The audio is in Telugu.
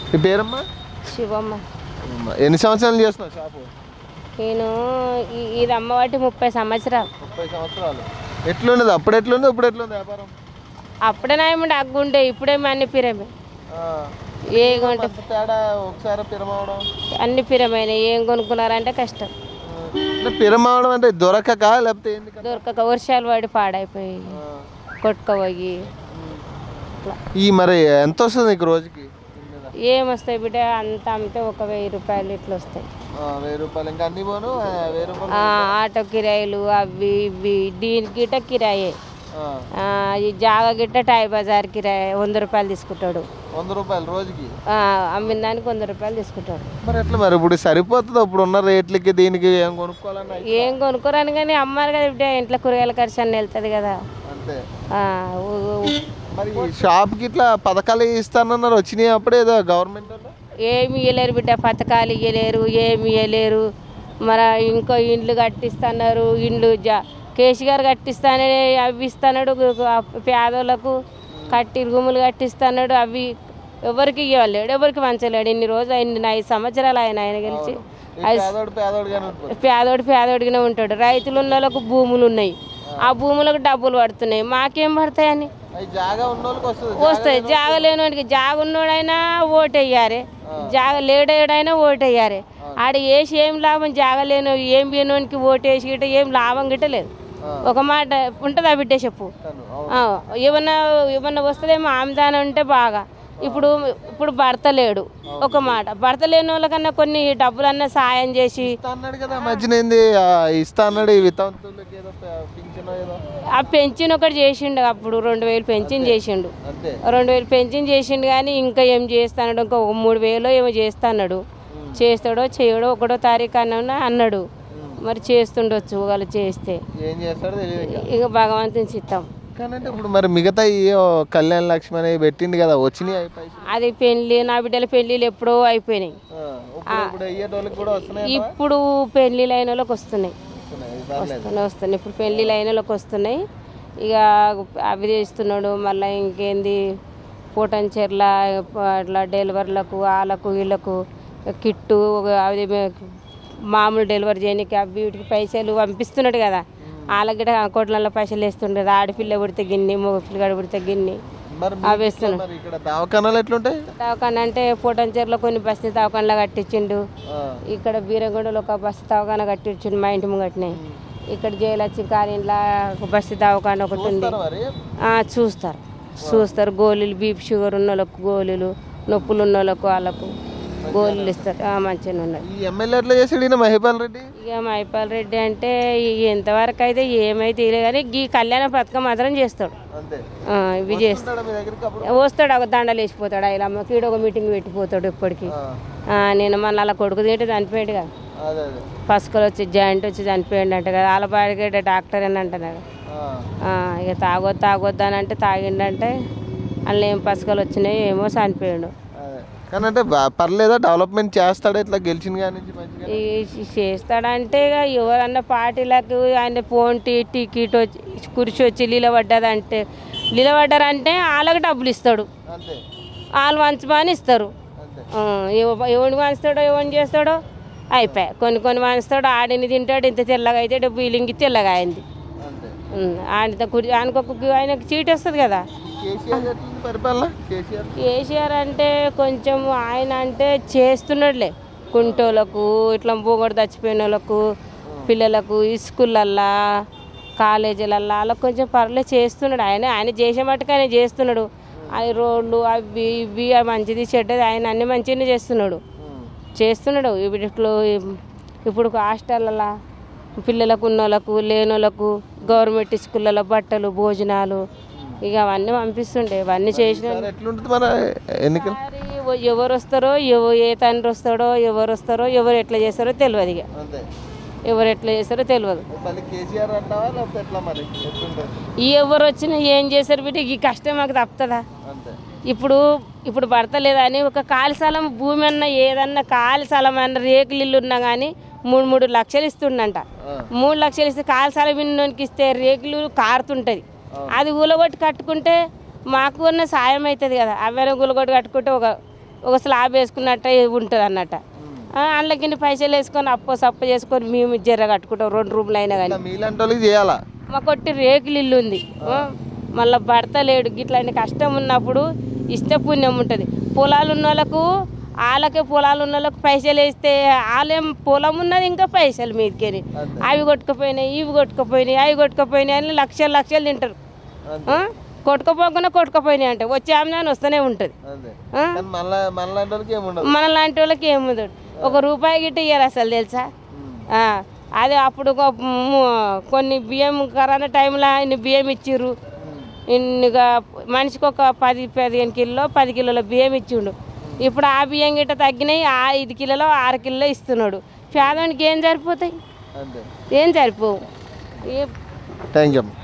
నీ పేరమ్మా శివమ్మ అమ్మా, ఎన్ని సంవత్సరాలు చేస్తున్నావు షాపు నేను ఈ- ఇది అమ్మవాటి ముప్పై సంవత్సరాలు ముప్పై సంవత్సరాలు ఎట్లున్నది అప్పుడు ఎట్లుంది ఇప్పుడు ఎట్లుంది వ్యాపారం అప్పుడే నాయముండే అగ్గుండే ఇప్పుడేమో అన్ని పిరమే ఆ, ఏ కొంటే అంత తేడా ఒకసారి పిరమవడం అన్ని పిరమైన ఏం కొనుక్కున్నారంటే కష్టం అంటే పిరమవడం అంటే దొరకక లేకపోతే ఏంది కదా? దొరకక వర్షాలు పడి పాడైపోయి ఆ, కొట్టుకోపోయి అట్లా ఈ మరి ఎంత వస్తుంది నీకు రోజుకి దీని మీద? ఏమొస్తాయి బిడ్డ అంత అమ్మితే ఒక వెయ్యి రూపాయలు ఇట్లా వస్తాయి ఆ, వెయ్యి రూపాయలు ఇంకా అన్ని పోను ఆ, వెయ్యి రూపాయలు ఆ, ఆటో కిరాయిలు అవి ఇవి దీనికి గిట్ట కిరాయే ఆ, ఆ, ఈ జాగా గిట్ట టై బజార్ కిరాయి వంద రూపాయలు తీసుకుంటాడు వంద రూపాయలు రోజుకి ఆ, అమ్మిన దానికి వంద రూపాయలు తీసుకుంటాడు మరి ఎట్లా మరి ఇప్పుడు సరిపోతుంది ఇప్పుడు ఉన్న రేట్లకి దీనికి ఏం కొనుక్కోవాలన్నా ఏం కొనుక్కోరాను కానీ అమ్మారు కదా బిడ్డ ఇంట్లో కూరగాయల ఖర్చు అన్నీ వెళ్తుంది కదా అంతే ఆ, ఊ- ఊ- మరి ఈ షాప్కి ఇట్లా పథకాలు ఇస్తానన్నారు వచ్చినాయి అప్పుడే ఏదో గవర్నమెంట్ వాళ్ళు ఏమి ఇయ్యలేరు బిడ్డ పథకాలు ఇయ్యలేరు ఏమి ఇయ్యలేరు మరి ఇంకో ఇండ్లు కట్టిస్తున్నారు ఇండ్లు జా కేసీ గారు కట్టిస్తానే అవి ఇస్తున్నాడు పేదోళ్ళకు కట్టి రూములు కట్టిస్తున్నాడు అవి ఎవరికి ఇవ్వలేడు ఎవరికి పంచలేడు ఇన్ని రోజులు ఇన్ని ఐదు సంవత్సరాలు ఆయన ఆయన గెలిచి ఈ పేదోడు పేదోడుగానే ఉంటుంది పేదోడు పేదోడిగానే ఉంటాడు రైతులు ఉన్న వాళ్ళకు భూములు ఉన్నాయి ఆ భూములకు డబ్బులు పడుతున్నాయి మాకేం పడతాయని అవి జాగా ఉన్న వాళ్ళకి వస్తుంది వస్తాయి జాగ లేనోడికి జాగ ఉన్నోడైనా ఓటేయాలి జాగ లేడైనా ఓటేయాలి ఆడ వేసి ఏం లాభం జాగ లేని ఏం లేనోనికి ఓటేసి గిట్ట ఏం లాభం గిట్ట లేదు ఒక మాట ఉంటుందా బిడ్డ చెప్పు తను, అవును. ఆ, ఏమన్నా ఏమన్నా వస్తుందేమో ఆమ్దానం ఉంటే బాగా ఇప్పుడు ఇప్పుడు భర్త లేడు ఒక మాట భర్త లేని వాళ్ళకన్నా కొన్ని డబ్బులన్నా సాయం చేసి ఇస్తా అన్నాడు కదా మధ్యన ఏంది ఆ, ఇస్తా అన్నాడు ఈ వితంతువులకి ఏదో పింఛన్ ఏదో ఆ పెన్షన్ ఒకటి చేసిండు అప్పుడు రెండు వేలు పెన్షన్ చేసిండు అంతే రెండు వేలు పెన్షన్ చేసిండు కానీ ఇంకా ఏం చేస్తాడు ఇంకా ఒక మూడు వేలు ఏమో చేస్తాడు చేస్తాడో చేయడో ఒకటో తారీఖు అన్న అన్నాడు మరి చేస్తుండొచ్చు వాళ్ళు చేస్తే ఏం చేస్తాడో తెలియదు ఇంకా ఇక భగవంతుని చిత్తం కానీ అంటే ఇప్పుడు మరి మిగతా ఈ ఓ కళ్యాణ లక్ష్మి అనేవి పెట్టింది కదా వచ్చినాయి అవి పైసలు అది పెళ్లి నా బిడ్డల పెళ్ళిళ్ళు ఎప్పుడో అయిపోయినాయి ఆ, ఇప్పుడు ఇప్పుడు అయ్యేటోళ్ళకి కూడా వస్తున్నాయి ఇప్పుడు పెళ్ళిళ్ళు అయిన వాళ్ళకి వస్తున్నాయి వస్తున్నాయి ఇది పర్లేదు. వస్తున్నాయి వస్తున్నాయి ఇప్పుడు పెళ్ళిళ్ళు అయిన వాళ్ళకి వస్తున్నాయి ఇక అవి చేస్తున్నాడు మళ్ళీ ఇంకేంది పూటన్ చెర్ల అట్లా డెలివర్లకు వాళ్ళకు వీళ్ళకు కిట్టు ఒక అది మామూలు డెలివరీ చేయడానికి అవి వీటికి పైసలు పంపిస్తున్నాడు కదా వాళ్ళకి కూడా అకౌంట్లలో పైసలు వేస్తుండదు ఆడపిల్ల పుడితే గిన్ని మగ పిల్లగాడు పుడితే గిన్ని మరి అవి మీకు వేస్తున్నాడు మరి ఇక్కడ దవాఖానాలు ఎట్లుంటాయి దవాఖాన అంటే పూటన్ చెర్లో కొన్ని బస్తీ దవాఖానలో కట్టించిండు ఆ, ఇక్కడ బీరగూడలో ఒక బస్సు దవాఖాన కట్టించిండు మా ఇంటి ముంగటనే ఇక్కడ జయలక్ష్మి కాలనీలో ఒక బస్సు దవాఖాన ఒకటి ఉంది చూస్తారా మరి ఆ, చూస్తారు చూస్తారు గోళీలు బీపీ షుగర్ ఉన్న వాళ్ళకు గోళీలు నొప్పులు ఉన్న వాళ్ళకు వాళ్ళకు గోళీలు ఇస్తారు ఆ, మంచిగానే ఉన్నాయి ఈ ఎమ్మెల్యే ఎట్లా చేసాడు ఈయన మహిపాల్ రెడ్డి ఇక మైపాల్ రెడ్డి అంటే ఈ ఎంతవరకు అయితే ఏమైతే తెలియదు కానీ ఈ కళ్యాణ పథకం మాత్రం చేస్తాడు అంతే ఆ, ఇవి చేస్తాడు ఉంటాడా మీ దగ్గరికి అప్పుడు వస్తాడు ఒక దండలు వేసిపోతాడు ఆయన అమ్మకి ఈడ ఒక మీటింగ్ పెట్టిపోతాడు ఇప్పటికి ఆ, ఆ, నేను మన అలా కొడుకు తింటే చనిపోయాడు కదా అదే అదే పసుకలు వచ్చి జాయింట్ వచ్చి చనిపోయాడు అంట కదా వాళ్ళ బాడికి డాక్టర్ అని అంటున్నాడు ఆ, ఆ, ఇక తాగొద్దు తాగొద్దు అని అంటే తాగిండంటే అందులో ఏం పసుకలు వచ్చినాయి ఏమో చనిపోయాడు అదే కానీ అంటే బా- పర్లేదా డెవలప్మెంట్ చేస్తాడా ఇట్లా గెలిచిన కాడి నుంచి మంచిగా ఈ చేస్తాడంటే ఇక ఎవరన్నా పార్టీలకు ఆయన పోంటి టికెట్ వచ్చి కుర్చీ వచ్చి నిలబడ్డదంటే నిలబడ్డారంటే వాళ్ళకి డబ్బులు ఇస్తాడు అంతే వాళ్ళు వంచమని ఇస్తారు అంతే ఆ, ఎవ- ఎవడిని వంచుతాడో ఎవరిని చేస్తాడో అయిపోయాయి కొన్ని కొన్ని వంచుతాడు ఆడిని తింటాడు ఇంత తెల్లగా అయితే బీలింగి తెల్లగా అయింది అంతే ఉమ్, ఆయనతో కుర్చీ ఆయనకు ఒక ఆయనకు చీట్ వస్తుంది కదా కేసీఆర్ ఎట్లుంది పరిపాలన కేసీఆర్ కేసీఆర్ అంటే కొంచెం ఆయన అంటే చేస్తున్నాడులే కుంటోళ్ళకు ఇట్లా బోగొడు చచ్చిపోయిన వాళ్ళకు పిల్లలకు స్కూళ్ళల్లా కాలేజీలల్లా అలా కొంచెం పర్లేదు చేస్తున్నాడు ఆయన ఆయన చేసే మట్టుకు ఆయన చేస్తున్నాడు ఆయన రోడ్లు అవి ఇవి అవి మంచిది చెడ్డది ఆయన అన్ని మంచిగానే చేస్తున్నాడు ఉమ్, చేస్తున్నాడు ఇప్పుడు ఇట్లో ఇప్పుడు హాస్టళ్ళ పిల్లలకు ఉన్న వాళ్ళకు లేని వాళ్ళకు గవర్నమెంట్ స్కూళ్ళలో బట్టలు భోజనాలు ఇక అవన్నీ పంపిస్తుండే ఇవన్నీ చేసిన సార్ ఎట్లుంటుంది మన ఎన్నికలు ఈసారి ఎవ- ఎవరు వస్తారో ఎవ ఏ తండ్రి వస్తాడో ఎవరు వస్తారో ఎవరు ఎట్లా చేస్తారో తెలియదు ఇక అంతే ఎవరు ఎట్లా చేస్తారో తెలియదు మళ్ళీ కేసీఆర్ అంటావా లేకపోతే ఎట్లా మరి ఎట్లుంటుంది ఈ ఎవరు వచ్చినా ఏం చేశారు బిడ్డ ఈ కష్టం మాకు తప్పుతుందా అంతే ఇప్పుడు ఇప్పుడు పడతలేదని ఒక ఖాళీ స్థలం భూమి అన్న ఏదన్నా ఖాళీ స్థలం అన్న రేకులు ఇల్లు ఉన్నా కానీ మూడు మూడు లక్షలు ఇస్తుండంట ఆ, మూడు లక్షలు ఇస్తే ఖాళీ స్థలం ఇన్నోనికి ఇస్తే రేకులు కారుతుంటుంది అది ఊలగొట్టి కట్టుకుంటే మాకు ఉన్న సాయం అవుతుంది కదా అవన్నీ గులగొట్టి కట్టుకుంటే ఒక ఒక స్లాబ్ వేసుకున్నట్టే ఉంటుంది అన్నట్ట అందులోకి ఇన్ని పైసలు వేసుకొని అప్పు సప్పు చేసుకొని మేము జర్ర కట్టుకుంటాం రెండు రూమ్లు అయినా కానీ ఇంకా మీలాంటి వాళ్ళకి చేయాలా మా కొట్టి రేకులు ఇల్లు ఉంది మళ్ళీ భర్త లేడు గిట్లాంటి కష్టం ఉన్నప్పుడు ఇస్తే పుణ్యం ఉంటుంది పొలాలు ఉన్న వాళ్ళకు వాళ్ళకే పొలాలు ఉన్న వాళ్ళకు పైసలు వేస్తే వాళ్ళేం పొలం ఉన్నది ఇంకా పైసలు మీదకేని అంతే. అవి కొట్టుకుపోయినాయి ఇవి కొట్టుకుపోయినాయి అవి కొట్టుకుపోయినాయి అని లక్షలు లక్షలు తింటారు అంతే. ఆ? కొట్టుకుపోకుండా కొట్టుకుపోయినాయి అంటే వచ్చే ఆమె వస్తూనే ఉంటుంది అంతే ఆ? కానీ మళ్ళా మనలాంటి వాళ్ళకి ఏముండదు మన లాంటి వాళ్ళకి ఏముంది ఒక రూపాయి గిట్ట ఇయ్యారు అసలు తెలుసా ఆ, అదే అప్పుడు ఒక ము- కొన్ని బియ్యం కరోనా టైంలో ఇన్ని బియ్యం ఇచ్చిర్రు ఇన్నిగా మనిషికి ఒక పది పదిహేను కిలో పది కిలోల బియ్యం ఇచ్చిండు ఇప్పుడు ఆ బియ్యం గిట్ట తగ్గినాయి ఆ ఐదు కిలోలో ఆరు కిలో ఇస్తున్నాడు పేదవానికి ఏం సరిపోతాయి అంతే ఏం సరిపోవు ఏ థ్యాంక్ యూ